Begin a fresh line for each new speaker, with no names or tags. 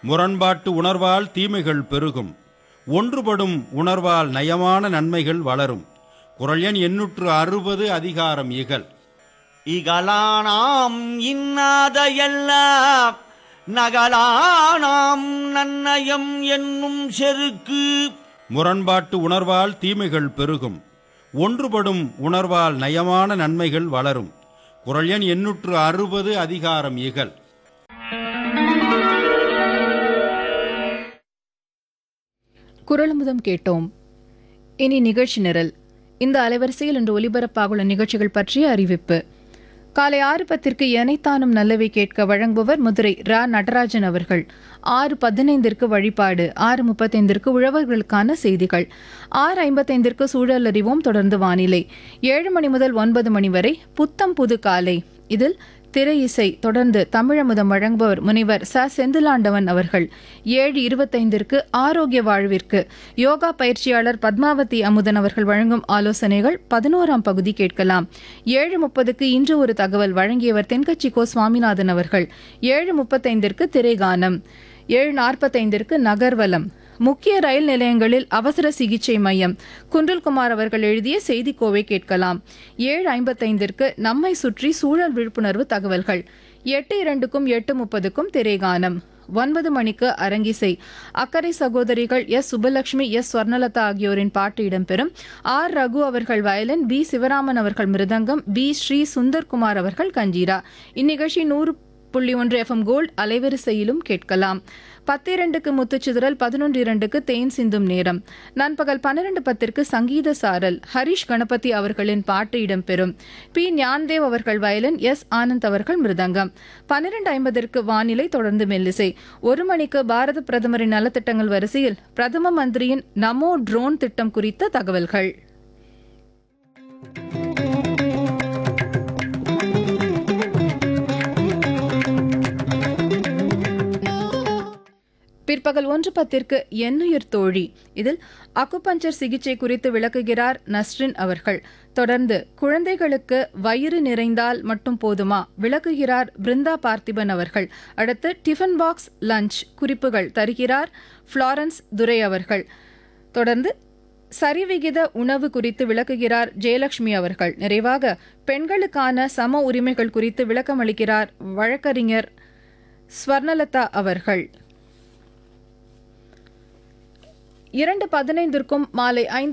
முரண்பாட்டு உணர்வால் தீமைகள் பெருகும் ஒன்றுபடும் உணர்வால் நயமான நன்மைகள் வளரும் குரல் எண் எண்ணூற்று அறுபது அதிகாரம் இகல்
இகலானாம் இன்னாத எல்லாம் நகலானாம் நன்னயம் என்னும் செருக்கு
முரண்பாட்டு உணர்வால் தீமைகள் பெருகும் ஒன்றுபடும் உணர்வால் நயமான நன்மைகள் வளரும் குரல் எண் எண்ணூற்று அறுபது அதிகாரம் இகல்
குரலமுதம் கேட்டோம் இனி நிகழ்ச்சி நிரல் இந்த அலைவரிசையில் இன்று ஒலிபரப்பாகுள்ள நிகழ்ச்சிகள் பற்றிய அறிவிப்பு காலை ஆறு பத்திற்கு எனைத்தானும் நல்லவை கேட்க வழங்குபவர் மதுரை ரா நடராஜன் அவர்கள் ஆறு பதினைந்திற்கு வழிபாடு ஆறு முப்பத்தைந்திற்கு உழவர்களுக்கான செய்திகள் ஆறு ஐம்பத்தைந்திற்கு சூழல் அறிவோம் தொடர்ந்து வானிலை ஏழு மணி முதல் ஒன்பது மணி வரை புத்தம் புது காலை இதில் திரை இசை தொடர்ந்து தமிழமுதம் வழங்குபவர் முனைவர் ச செந்திலாண்டவன் அவர்கள் ஏழு இருபத்தைந்திற்கு ஆரோக்கிய வாழ்விற்கு யோகா பயிற்சியாளர் பத்மாவதி அமுதன் அவர்கள் வழங்கும் ஆலோசனைகள் பதினோராம் பகுதி கேட்கலாம் ஏழு முப்பதுக்கு இன்று ஒரு தகவல் வழங்கியவர் தென்கட்சி கோ சுவாமிநாதன் அவர்கள் ஏழு முப்பத்தைந்திற்கு திரைகானம் ஏழு நாற்பத்தைந்திற்கு நகர்வலம் முக்கிய ரயில் நிலையங்களில் அவசர சிகிச்சை மையம் குன்றல்குமார் அவர்கள் எழுதிய செய்திக்கோவை கேட்கலாம் ஏழு ஐம்பத்தைந்திற்கு நம்மை சுற்றி சூழல் விழிப்புணர்வு தகவல்கள் எட்டு இரண்டுக்கும் எட்டு முப்பதுக்கும் திரைகானம் ஒன்பது மணிக்கு அரங்கிசை அக்கறை சகோதரிகள் எஸ் சுபலட்சுமி எஸ் ஸ்வர்ணலதா ஆகியோரின் பாட்டு இடம்பெறும் ஆர் ரகு அவர்கள் வயலின் பி சிவராமன் அவர்கள் மிருதங்கம் பி ஸ்ரீ சுந்தர்குமார் அவர்கள் கஞ்சீரா இந்நிகழ்ச்சி நூறு புள்ளி ஒன்று எஃப்எம் கோல்ட் அலைவரிசையிலும் கேட்கலாம் பத்து இரண்டுக்கு முத்துச்சிதறல் பதினொன்று இரண்டுக்கு தேன் சிந்தும் நேரம் நண்பகல் பன்னிரண்டு பத்திற்கு சங்கீத சாரல் ஹரிஷ் கணபதி அவர்களின் பாட்டு இடம்பெறும் பி ஞான்தேவ் அவர்கள் வயலின் எஸ் ஆனந்த் அவர்கள் மிருதங்கம் பன்னிரண்டு ஐம்பதற்கு வானிலை தொடர்ந்து மெல்லிசை ஒரு மணிக்கு பாரத பிரதமரின் நலத்திட்டங்கள் வரிசையில் பிரதம மந்திரியின் நமோ ட்ரோன் திட்டம் குறித்த தகவல்கள் பிற்பகல் ஒன்று பத்திற்கு எண்ணுயிர் தோழி இதில் அக்குபஞ்சர் சிகிச்சை குறித்து விளக்குகிறார் நஸ்ரின் அவர்கள் தொடர்ந்து குழந்தைகளுக்கு வயிறு நிறைந்தால் மட்டும் போதுமா விளக்குகிறார் பிருந்தா பார்த்திபன் அவர்கள் அடுத்து டிஃபன் பாக்ஸ் லஞ்ச் குறிப்புகள் தருகிறார் ஃப்ளாரன்ஸ் துரை அவர்கள் தொடர்ந்து சரிவிகித உணவு குறித்து விளக்குகிறார் ஜெயலட்சுமி அவர்கள் நிறைவாக பெண்களுக்கான சம உரிமைகள் குறித்து விளக்கமளிக்கிறார் வழக்கறிஞர் ஸ்வர்ணலதா அவர்கள் இரண்டு பதினைந்திற்கும் மாலை ஐந்து